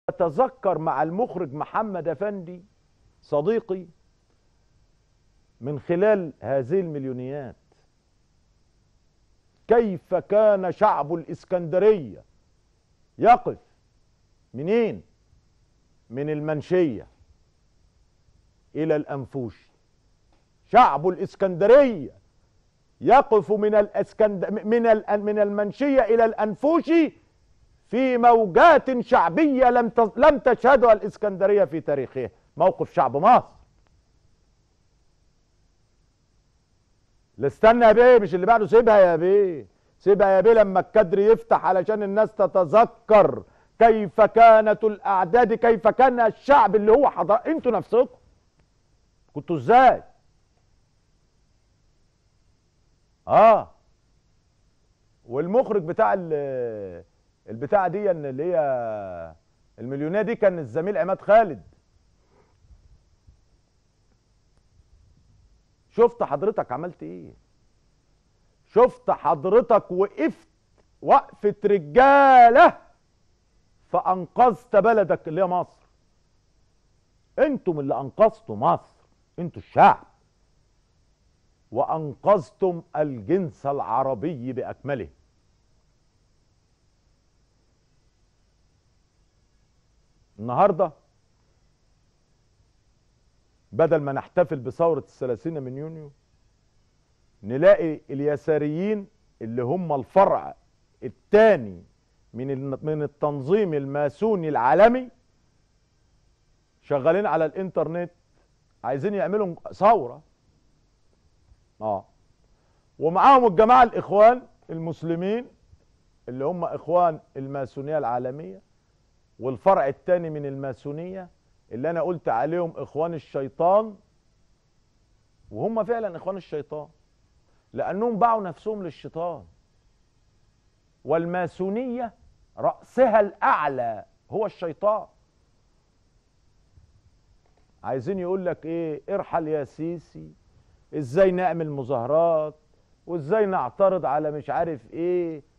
أتذكر مع المخرج محمد أفندي صديقي من خلال هذه المليونيات كيف كان شعب الإسكندرية يقف منين من المنشية إلى الأنفوشي شعب الإسكندرية يقف من الاسكند من ال... من المنشيه الى الانفوشي في موجات شعبيه لم ت... لم تشهدها الاسكندريه في تاريخها موقف شعب مصر لا استنى يا بيه مش اللي بعده سيبها يا بيه سيبها يا بيه لما الكادر يفتح علشان الناس تتذكر كيف كانت الاعداد كيف كان الشعب اللي هو حضر انتوا نفسكم كنتوا ازاي اه والمخرج بتاع ال- البتاعه دي اللي هي المليونيه دي كان الزميل عماد خالد شفت حضرتك عملت ايه شفت حضرتك وقفت وقفة رجالة فأنقذت بلدك اللي هي مصر انتم اللي أنقذتوا مصر انتوا الشعب وانقذتم الجنس العربي باكمله النهارده بدل ما نحتفل بثوره الثلاثين من يونيو نلاقي اليساريين اللي هم الفرع الثاني من ال- من التنظيم الماسوني العالمي شغالين على الانترنت عايزين يعملوا ثوره اه ومعاهم الجماعه الاخوان المسلمين اللي هم اخوان الماسونيه العالميه والفرع الثاني من الماسونيه اللي انا قلت عليهم اخوان الشيطان وهم فعلا اخوان الشيطان لانهم باعوا نفسهم للشيطان والماسونيه راسها الاعلى هو الشيطان عايزين يقول لك ايه ارحل يا سيسي ازاي نعمل مظاهرات وازاي نعترض على مش عارف ايه